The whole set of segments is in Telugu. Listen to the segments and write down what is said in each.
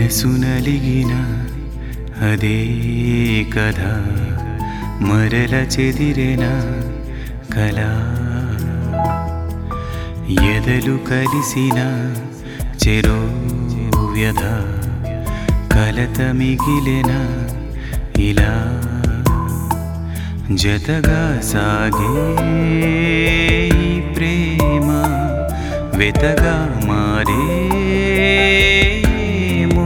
మనసునలిగిన అదే కథ మరల చెదిరెన కళ ఎదలు కలిసిన చెరో వ్యధ కలత మిగిలిన ఇలా జతగా సాగే ఈ ప్రేమ వెతగా మారేమో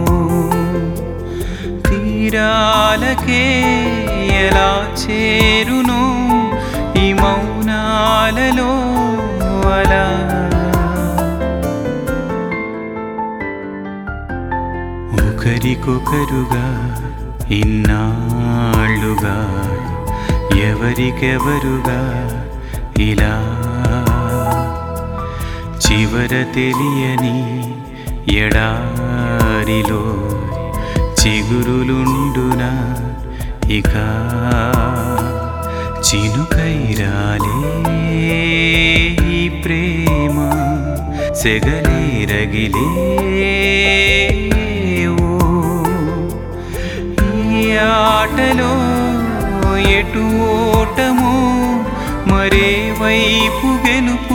తీరాలకే ఎలా చేరును ఈ మౌనాలలో అలా ఒకరికొకరుగా ఇన్నాళ్ళుగా ఎవరికెవరుగా ఇలా చివర తెలియని ఎడారిలో చిగురులుండున ఇక చినుకైరాలే ఈ ప్రేమ సెగలే రగిలే ఓ ఈ ఆటలో ఎటు ఓటమో మరే వైపు గెలుపు